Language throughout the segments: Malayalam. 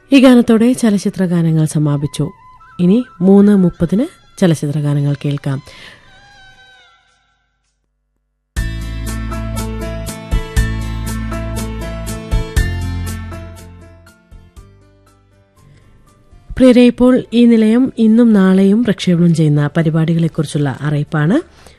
ഈ ഗാനത്തോടെ ചലച്ചിത്ര ഗാനങ്ങൾ സമാപിച്ചു ഇനി മൂന്ന് മുപ്പതിന് ചലച്ചിത്ര ഗാനങ്ങൾ കേൾക്കാം പ്രിയരെ ഇപ്പോൾ ഈ നിലയം ഇന്നും നാളെയും പ്രക്ഷേപണം ചെയ്യുന്ന പരിപാടികളെക്കുറിച്ചുള്ള അറിയിപ്പാണ്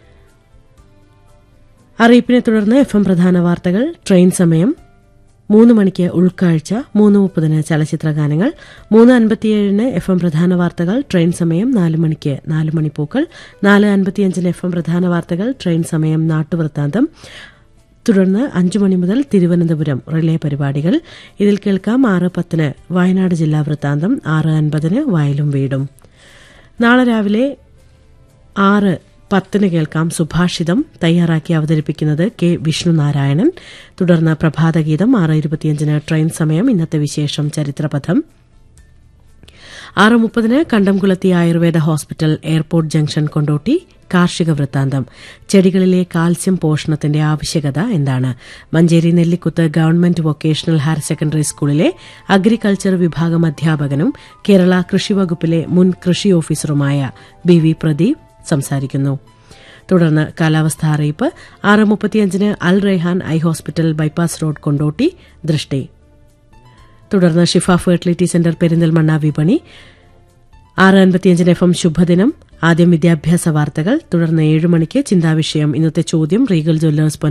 അറിയിപ്പിനെ തുടർന്ന് എഫ് എം പ്രധാന വാർത്തകൾ ട്രെയിൻ സമയം മൂന്ന് മണിക്ക് ഉൾക്കാഴ്ച മൂന്ന് മുപ്പതിന് ചലച്ചിത്ര ഗാനങ്ങൾ മൂന്ന് അൻപത്തിയേഴിന് എഫ് എം പ്രധാന വാർത്തകൾ ട്രെയിൻ സമയം നാല് മണിക്ക് നാല് മണിപ്പൂക്കൾ നാല് അൻപത്തിയഞ്ചിന് എഫ് എം പ്രധാന വാർത്തകൾ ട്രെയിൻ സമയം നാട്ടുവൃത്താന്തം തുടർന്ന് അഞ്ചു മണി മുതൽ തിരുവനന്തപുരം റിലേ പരിപാടികൾ ഇതിൽ കേൾക്കാം ആറ് പത്തിന് വയനാട് ജില്ലാ വൃത്താന്തം ആറ് അൻപതിന് വയലും വീടും നാളെ രാവിലെ ആറ് പത്തിന് കേൾക്കാം സുഭാഷിതം തയ്യാറാക്കി അവതരിപ്പിക്കുന്നത് കെ വിഷ്ണുനാരായണൻ തുടർന്ന് പ്രഭാതഗീതം ആറ് ഇരുപത്തിയഞ്ചിന് ട്രെയിൻ സമയം ഇന്നത്തെ വിശേഷം ചരിത്രപഥം ആറ് മുപ്പതിന് കണ്ടംകുളത്തി Ayurveda hospital airport junction Kondotty കാർഷിക വൃത്താന്തം ചെടികളിലെ കാൽസ്യം പോഷണത്തിന്റെ ആവശ്യകത എന്താണ് Manjeri Nellikuth government vocational higher secondary സ്കൂളിലെ അഗ്രികൾച്ചർ വിഭാഗം അധ്യാപകനും കേരള കൃഷി വകുപ്പിലെ മുൻ കൃഷി ഓഫീസറുമായ ബി വി പ്രദീപ് സംസാരിക്കുന്നു തുടർന്ന് കാലാവസ്ഥാ അറിയിപ്പ് ആറ് മുപ്പത്തിയഞ്ചിന് Al Raihan I hospital bypass road Kondotty ദൃഷ്ടി തുടർന്ന് ഷിഫ ഫെർട്ടിലിറ്റി സെന്റർ പെരിന്തൽമണ്ണ വിപണി ആറ് അൻപത്തിയഞ്ചിന് എഫ് എം ശുഭദിനം ആദ്യം വിദ്യാഭ്യാസ വാർത്തകൾ തുടർന്ന് ഏഴ് മണിക്ക് ചിന്താവിഷയം ഇന്നത്തെ ചോദ്യം റീഗൽ ജ്വല്ലേഴ്സ്